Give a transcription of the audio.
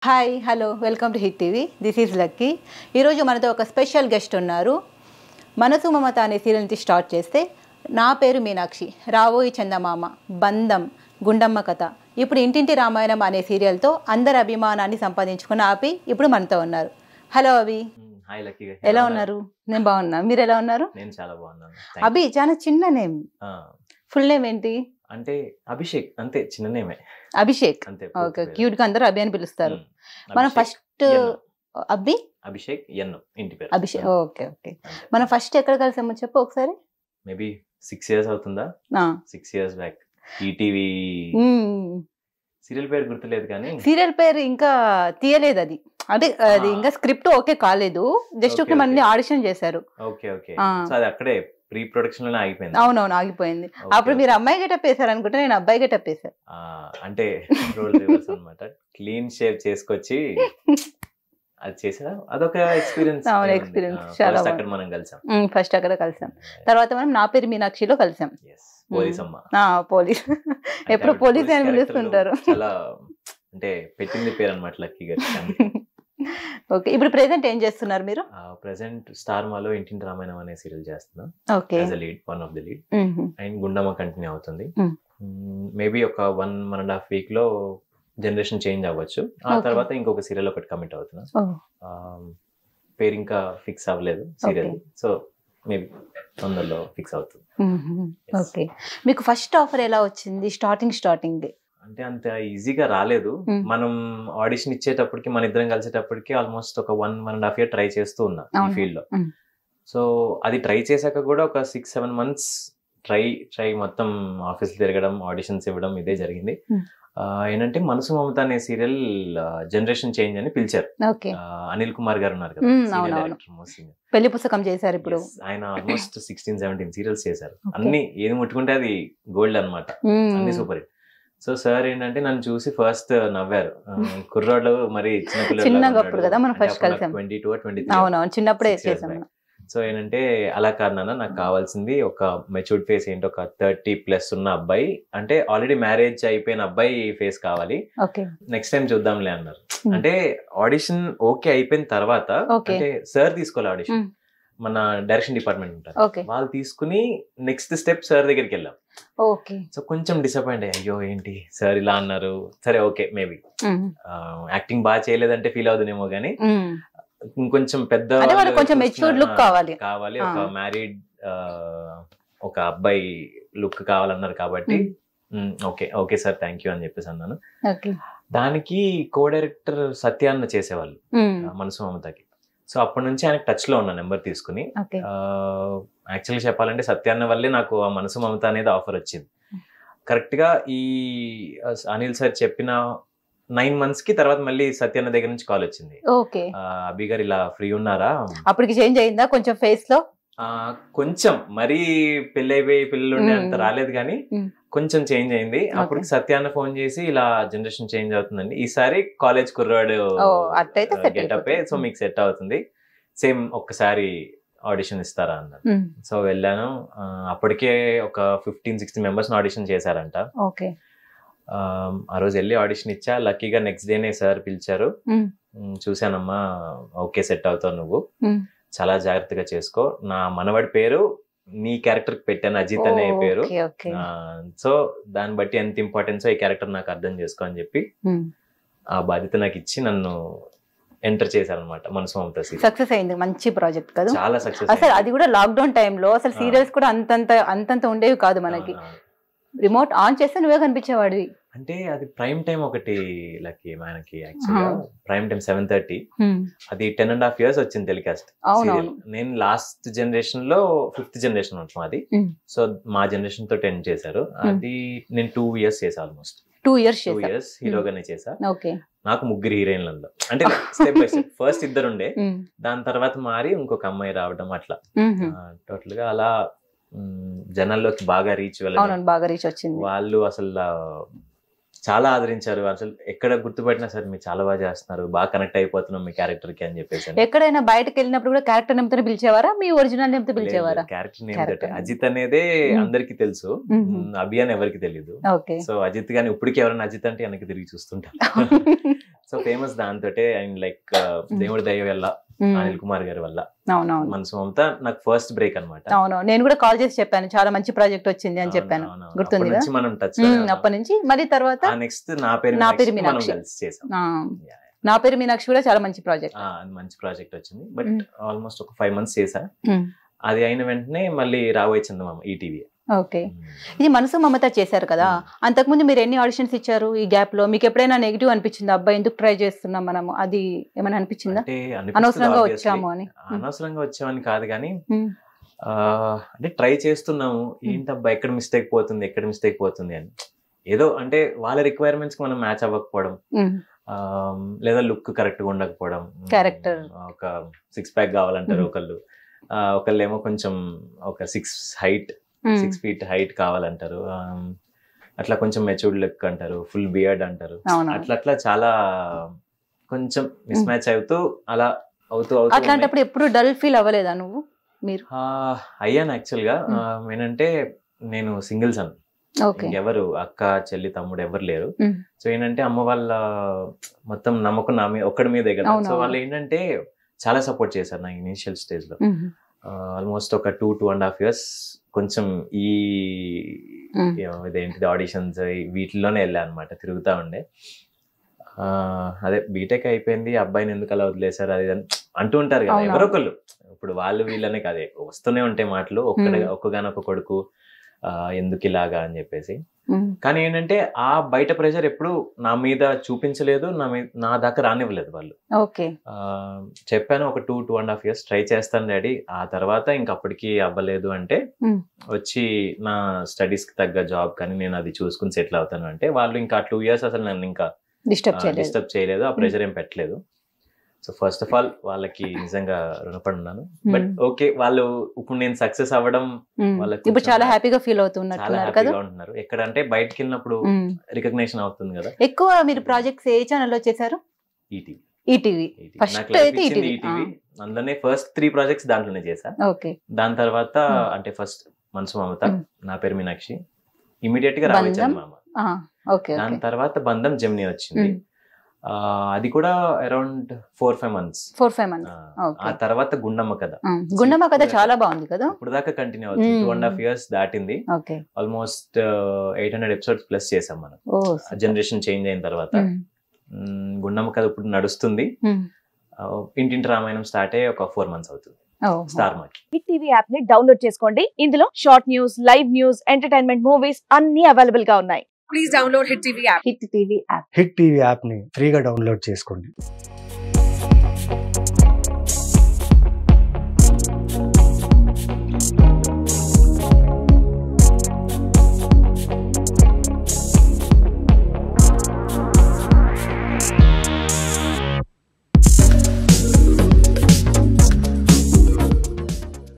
Hi hello welcome to hit TV this is Lucky ఈరోజు మనతో ఒక స్పెషల్ గెస్ట్ ఉన్నారు మనసు మమత అనే సీరియల్ నుంచి స్టార్ట్ చేస్తే నా పేరు మీనాక్షి రావోయి చందమామ బంధం గుండమ్మ కథ ఇప్పుడు ఇంటింటి రామాయణం అనే సీరియల్తో అందరి అభిమానాన్ని సంపాదించుకున్న ఆపి ఇప్పుడు మనతో ఉన్నారు హలో అభి మ్మ్. హాయ్ లక్కీ గారు. ఎలా ఉన్నారు నేను బాగున్నా మీరు ఎలా ఉన్నారు నేను చాలా బాగున్నాను Thank అభి చాలా చిన్న నేమ్ you. ఆ, ఫుల్ నేమ్ ఏంటి అంటే అభిషేక్ అంతే చిన్న నేమే అభిషేక్ అంతే ఓకే క్యూట్ గా అందరూ అభి అని పిలుస్తారు మనం ఫస్ట్ అభి అభిషేక్ ఎన్ ఇంటి పేరు అభిషేక్ ఓకే ఓకే మనం ఫస్ట్ ఎక్కడ కలిసామో చెప్పు ఒకసారి మేబీ సిక్స్ ఇయర్స్ అవుతుందా ఆ. సిక్స్ ఇయర్స్ బ్యాక్ ఈటీవీ మ్మ్. సీరియల్ పేరు గుర్తులేదు కానీ సీరియల్ పేరు ఇంకా తీయలేదు అది అంటే అది ఆ. ఇంకా స్క్రిప్ట్ ఓకే కాలేదు జస్ట్ Okay, ఒక మంది okay. ఆడిషన్ చేశారు ఓకే ఓకే ఆ. సో అది అక్కడే ప్రీ ప్రొడక్షన్ లోనే ఆగిపోయింది అవునవును ఆగిపోయింది Okay, అప్పుడు మీరు okay. అమ్మాయి గెటప్ వేశారు అనుకుంటే నేను అబ్బాయి గెటప్ వేశాను ఆ, అంటే రోల్ రివర్స్ అనమాట క్లీన్ షేప్ చేసుకొచ్చి అది చేసా అదొక ఎక్స్పీరియన్స్ అవును, experience. చాలా అక్కడ మనం కలిసాం ఫస్ట్ అక్కడ కలిసాం తర్వాత మనం నా పేరు మీనాక్షిలో కలిసాం Yes. పోలీసమ్మ ఆ, పోలీస్ అంటే ఎప్పుడు ఆవిడ పోలీస్ అని character లో పిలుస్తుంటారు చాలా అంటే పెట్టింది పేరు అనమాట లక్కీ గారు ఓకే ఇప్పుడు ప్రెసెంట్ ఏం చేస్తున్నారు మీరు ప్రెసెంట్ స్టార్ మాలో ఇంటింటి రామాయణం అనే సీరియల్ చేస్తున్నాం okay as a lead one of the lead and Gundamma continue అవుతుంది Mm. మేబీ ఒక one one and half week లో జనరేషన్ చేంజ్ అవ్వచ్చు ఆ Okay. తర్వాత ఇంకొక సీరియల్ ఒకటి కమిట్ అవుతున్నా ఆ, పేరు ఇంకా ఫిక్స్ అవ్వలేదు సీరియల్ Okay. సో మేబీ తొందరలో ఫిక్స్ అవుతుంది Yes. ఓకే మీకు ఫస్ట్ ఆఫర్ ఎలా వచ్చింది స్టార్టింగ్ స్టార్టింగ్ అంటే అంత ఈజీగా రాలేదు Mm. మనం ఆడిషన్ ఇచ్చేటప్పటికి మన ఇద్దరం కలిసేటప్పటికి ఆల్మోస్ట్ ఒక one one and half year try చేస్తూ ఉన్నా ఈ అవును. ఫీల్డ్ లో Mm. సో అది ట్రై చేశాక కూడా ఒక six seven months try try మొత్తం ఆఫీస్ తిరగడం ఆడిషన్స్ ఇవ్వడం ఇదే జరిగింది Mm. ఆ, ఏంటంటే మనసు మమత అనే సీరియల్ జనరేషన్ చేంజ్ అని పిలిచారు ఓకే ఆ, అనిల్ కుమార్ గారు ఉన్నారు కదా Mm, senior అవునవును. director, most senior. పెళ్లి పుస్తకం చేశారు ఇప్పుడు Yes, ఆయన ఆల్మోస్ట్ సిక్స్టీన్ సెవెంటీన్ సీరియల్స్ చేశారు Okay. అన్ని ఏది ముట్టుకుంటే అది గోల్డ్ అన్నమాట మ్మ్. అన్ని సూపర్ హిట్ సో సార్ ఏంటంటే నన్ను చూసి ఫస్ట్ నవ్వారు ఆ, కుర్రాడు మరి చిన్న పిల్లడు చిన్నగా అప్పుడు కదా మనం first కలిసాం. ట్వంటీ టూ ట్వంటీ అవునవును చిన్నప్పుడే Six years చేసాం back. సో ఏంటంటే అలా కాదు నాన్న నాకు కావాల్సింది ఒక మెచ్యూర్డ్ ఫేస్ ఏంటి ఒక థర్టీ ప్లస్ ఉన్న అబ్బాయి అంటే ఆల్రెడీ మ్యారేజ్ అయిపోయిన అబ్బాయి ఫేస్ కావాలి ఓకే నెక్స్ట్ టైం చూద్దాంలే అన్నారు Hmm. అంటే ఆడిషన్ ఓకే అయిపోయిన తర్వాత Okay. అంటే సార్ తీసుకోవాలి ఆడిషన్ Hmm. మన డైరెక్షన్ డిపార్ట్మెంట్ ఉంటారు ఓకే వాళ్ళు తీసుకుని నెక్స్ట్ స్టెప్ సార్ దగ్గరికి వెళ్ళాం ఓకే సో కొంచెం డిసప్పాయింట్ అయ్యి అయ్యో ఏంటి సార్ ఇలా అన్నారు సరే ఓకే మేబీ మ్మ్. యాక్టింగ్ బాగా చేయలేదంటే ఫీల్ అవుతుందేమో కానీ మ్మ్. ఇంకొంచెం పెద్ద అంటే వాళ్ళకి వాళ్ళు కొంచెం మెచ్యూర్డ్ చూస్తున్నా- లుక్ కావాలి కావాలి ఒక ఆ. మ్యారీడ్ ఒక అబ్బాయి లుక్ కావాలన్నారు కాబట్టి okay okay sir thank you అని చెప్పేసి అన్నాను ఓకే దానికి కో డైరెక్టర్ సత్యాన్న చేసేవాళ్ళు మ్మ్. ఆ, మనసు మమతకి సో అప్పటి నుంచి ఆయన టచ్ లో ఉన్న నెంబర్ తీసుకుని ఓకే యాక్చువల్గా చెప్పాలంటే సత్యాన్న వల్లే నాకు ఆ మనసు మమత అనేది ఆఫర్ వచ్చింది కరెక్ట్ గా ఈ ఆ, అనిల్ సార్ చెప్పిన నైన్ మంత్స్ కి తర్వాత మళ్ళీ సత్యాన్న దగ్గర నుంచి కాల్ వచ్చింది ఓకే ఆ, అభి గారు ఇలా ఫ్రీ ఉన్నారా అప్పటికి చేంజ్ అయిందా కొంచెం ఫేస్ లో ఆ, కొంచెం మరీ పెళ్ళి అయిపోయి పిల్లలు ఉండే అంత మ్మ్. రాలేదు కానీ మ్మ్. కొంచెం చేంజ్ అయింది అప్పుడు సత్యాన్న ఫోన్ చేసి ఇలా జనరేషన్ చేంజ్ అవుతుందండి ఈసారి కాలేజ్ కుర్రాడు ఓ, అట్లయితే set గెటప్ అయిపోతుంది. సో మీకు సెట్ అవుతుంది సేమ్ ఒక్కసారి ఆడిషన్ ఇస్తారా అన్నారు మ్మ్. సో వెళ్ళాను ఆ, అప్పటికే ఒక ఫిఫ్టీన్ సిక్స్టీన్ మెంబర్స్ ఆడిషన్ చేశారంట ఓకే ఆ, ఆ రోజు వెళ్ళి ఆడిషన్ ఇచ్చా లక్కీగా నెక్స్ట్ డేనే సార్ పిలిచారు మ్మ్. మ్, చూశానమ్మా ఓకే సెట్ అవుతావు నువ్వు మ్మ్. చాలా జాగ్రత్తగా చేసుకో నా మనవడి పేరు నీ క్యారెక్టర్ పెట్టాను అజిత్ అనే ఓ, పేరు ఓకే ఓకే ఆ, సో దాన్ని బట్టి ఎంత ఇంపార్టెన్స్ ఈ క్యారెక్టర్ నాకు అర్థం చేసుకో అని చెప్పి మ్మ్. ఆ బాధ్యత నాకు ఇచ్చి నన్ను ఎంటర్ చేశారనమాట మనసు మమత సీరియల్ సక్సెస్ అయింది మంచి ప్రాజెక్ట్ కదా చాలా సక్సెస్ అసలు అది కూడా లాక్డౌన్ టైంలో అసలు ఆ. సీరియల్స్ కూడా అంతంత అంతంత ఉండేవి కాదు మనకి రిమోట్ ఆన్ చేస్తే నువ్వే కనిపించేవాడివి అంటే అది ప్రైమ్ టైం ఒకటి లకి మనకి యాక్చువల్గా ప్రైమ్ టైం సెవెన్ థర్టీ మ్మ్. అది టెన్ అండ్ హాఫ్ ఇయర్స్ వచ్చింది టెలికాస్ట్ అవునవును నేను లాస్ట్ జనరేషన్ లో ఫిఫ్త్ జనరేషన్ ఉంటాం అది Mm. సో మా జనరేషన్ తో టెన్ చేశారు అది నేను టూ ఇయర్స్ చేసా ఆల్మోస్ట్ టూ ఇయర్స్ టూ చేసా ఇయర్స్ హీరోగానే చేసా ఓకే నాకు ముగ్గురు హీరోయిన్లలో అంటే స్టెప్ బై స్టెప్ ఫస్ట్ ఇద్దరు ఉండే మ్మ్. దాని తర్వాత మారి ఇంకొక అమ్మాయి రావడం అట్లా మ్మ్. టోటల్ గా అలా మ్, జనాల్లోకి బాగా రీచ్ వెళ్ళడం అవునవును బాగా రీచ్ వచ్చింది వాళ్ళు అసలు ఆ, చాలా ఆదరించారు అసలు ఎక్కడ గుర్తుపెట్టినా సరే మీరు చాలా బాగా చేస్తున్నారు బాగా కనెక్ట్ అయిపోతున్నాం మీ క్యారెక్టర్ కి అని చెప్పేసి అని. ఎక్కడైనా బయటకు వెళ్ళినప్పుడు కూడా క్యారెక్టర్ నేమ్తో పిలిచేవారా మీ ఒరిజినల్ నేమ్తో పిలిచేవారా లేదు, క్యారెక్టర్ నేమ్ Character తోటే. name. అజిత్ అనేదే మ్మ్. అందరికి తెలుసు మ్మ్. మ్, అభి అని ఎవరికి తెలియదు ఓకే సో అజిత్ గాని ఇప్పటికి ఎవరైనా అజిత్ అంటే వెనక్కి తిరిగి చూస్తుంటారు సో సో ఫేమస్ దాంతోటే అండ్ లైక్ దేవుడి దయ వల్ల ఉమ్. అనిల్ కుమార్ గారి వల్ల అవునవును మనసు మమత నాకు ఫస్ట్ బ్రేక్ అనమాట అవును నేను కూడా కాల్ చేసి చెప్పాను చాలా మంచి ప్రాజెక్ట్ వచ్చింది అని చెప్పాను గుర్తుంది కదా? మనం టచ్ ఉమ్, అప్పటి నుంచి మరి తర్వాత నెక్స్ట్ నా పేరు నా పేరు మీనాక్షి మనం మీనాక్షి. కలిసి చేసాం ఆ, Yeah. నా పేరు మీనాక్షి కూడా చాలా మంచి ప్రాజెక్ట్ ఆ, అది మంచి ప్రాజెక్ట్ వచ్చింది బట్ Mm. ఆల్మోస్ట్ ఒక ఫైవ్ మంత్స్ చేసా అది అయిన వెంటనే మళ్ళీ రాబోయే చందమామ ఈటీవీ ఓకే ఇది మనసు మమత చేశారు కదా అంతకుముందు మీరు ఎన్ని ఆడిషన్స్ ఇచ్చారు ఈ గ్యాప్ లో మీకు ఎప్పుడైనా నెగిటివ్ అనిపించింది అబ్బాయి ఎందుకు ట్రై చేస్తున్నాం మనము అది ఏమైనా అనిపించిందా అంటే అనిపిస్తుంది అనవసరంగా obviously. వచ్చాము అని అనవసరంగా వచ్చామని కాదు కానీ ఉమ్, ఆ, అంటే ట్రై చేస్తున్నాము ఏంటబ్బా ఎక్కడ మిస్టేక్ పోతుంది ఎక్కడ మిస్టేక్ పోతుంది అని ఏదో అంటే వాళ్ళ రిక్వైర్మెంట్స్ కి మనం మ్యాచ్ అవ్వకపోవడం ఉమ్, ఆ, లేదా లుక్ కరెక్ట్ గా ఉండకపోవడం Character. ఒక సిక్స్ ప్యాక్ కావాలంటారు Mhm. ఒకళ్ళు ఆ, ఒకళ్ళేమో కొంచెం ఒక six height um, six feet height కావాలంటారు ఆ, అట్లా కొంచెం మెచ్యూర్డ్ లుక్ అంటారు ఫుల్ బియర్డ్ అంటారు అవును అట్లా అట్లా చాలా కొంచెం మిస్ మ్యాచ్ అవుతూ అలా అవుతూ అవుతూ ఉన్నాయి. అట్లాంటప్పుడు ఎప్పుడు డల్ ఫీల్ అవ్వలేదా నువ్వు మీరు ఆ, అయ్యాను యాక్చువల్ గా ఆ, ఏంటంటే నేను సింగిల్స్ అన్ ఓకే ఎవరు అక్క చెల్లి తమ్ముడు ఎవరు లేరు Mm. సో ఏంటంటే అమ్మ వాళ్ళ మొత్తం నమ్మకం నా మీద ఒక్కడి మీదే కదా అవును, సో అవును. వాళ్ళు ఏంటంటే చాలా సపోర్ట్ చేశారు నా ఇనిషియల్ స్టేజ్ లో ఉమ్, ఆల్మోస్ట్ ఒక two two and half years కొంచెం ఈ ఉమ్, ఏమో ఇదేంటిది ఆడిషన్స్ వీటిలోనే వెళ్ళా అనమాట తిరుగుతా ఉండే ఆ, అదే బీటెక్ అయిపోయింది అబ్బాయిని ఎందుకు అలా వదిలేశారు అది ఇది అని అంటూ ఉంటారు కదా అవును. ఎవరో ఒకళ్ళు ఇప్పుడు వాళ్ళు వీళ్ళనే కాదే వస్తూనే ఉంటాయి మాటలు ఒక్కడ Hmm. ఒక్కగానొక్క కొడుకు ఆ, ఎందుకు ఇలాగా అని చెప్పేసి ఉమ్, కానీ ఏంటంటే ఆ బయట ప్రెషర్ ఎప్పుడు నా మీద చూపించలేదు నా మీద నా దాకా రానివ్వలేదు వాళ్ళు ఓకే ఆ, చెప్పాను ఒక two two and half years try చేస్తాను డాడీ ఆ తర్వాత ఇంక అప్పటికి అవ్వలేదు అంటే Hmm. వచ్చి నా స్టడీస్ కి తగ్గ జాబ్ కానీ నేను అది చూసుకుని సెటిల్ అవుతాను అంటే వాళ్ళు ఇంకా టూ ఇయర్స్ అసలు నన్ను ఇంకా డిస్టర్బ్ చేయలేదు డిస్టర్బ్ చేయలేదు ఆ ప్రెషర్ ఏం పెట్టలేదు సో ఫస్ట్ ఆఫ్ ఆల్ వాళ్ళకి నిజంగా రుణపడి ఉన్నాను బట్ ఓకే వాళ్ళు ఇప్పుడు నేను సక్సెస్ అవ్వడం ఉమ్, వాళ్ళకి ఇప్పుడు కొంచెం చాలా హ్యా- హ్యాపీగా ఫీల్ చాలా అవుతున్నట్టున్నారు కదా హ్యాపీగా ఉంటున్నారు ఎక్కడంటే బయటకి వెళ్ళినప్పుడు ఉమ్. రికగ్నేషన్ అవుతుంది కదా ఎక్కువ మీరు ప్రాజెక్ట్స్ ఏ ఛానల్లో చేశారు ఈటీవీ ఈటీవీ First అయితే ETV. ఈటీవీ అందులోనే ఫస్ట్ త్రీ ప్రాజెక్ట్స్ దాంట్లోనే చేశా ఓకే దాని తర్వాత Hmm. అంటే ఫస్ట్ మనసు మమత Hmm. నా పేరు మీనాక్షి ఇమీడియట్ గా రావే బంధం? మామ ఓకే దాని ఓకే తర్వాత బంధం జెమిని వచ్చింది ఆ, అది కూడా around four five months four five months ఆ ఓకే తర్వాత గుండమ్మ కథ గుండమ్మ కథ చాలా బాగుంది కదా ఇప్పుడు దాకా కంటిన్యూ అవుతుంది Hmm. Two and half years దాటింది okay almost eight hundred episodes plus చేసాం మనం ఓ జనరేషన్ చేంజ్ అయిన తర్వాత ఉమ్, మ్, గుండమ్మ కథ ఇప్పుడు నడుస్తుంది ఉమ్. ఆ, ఇంటింటి రామాయణం స్టార్ట్ అయ్యి ఒక ఫోర్ మంత్స్ అవుతుంది ఓ, star mark hit TV app ని డౌన్లోడ్ చేసుకోండి ఇందులో short news live news entertainment movies అన్ని అవైలబుల్ గా ఉన్నాయి please download Hit TV app. Hit TV app hit TV యాప్ని ఫ్రీగా డౌన్లోడ్ చేసుకోండి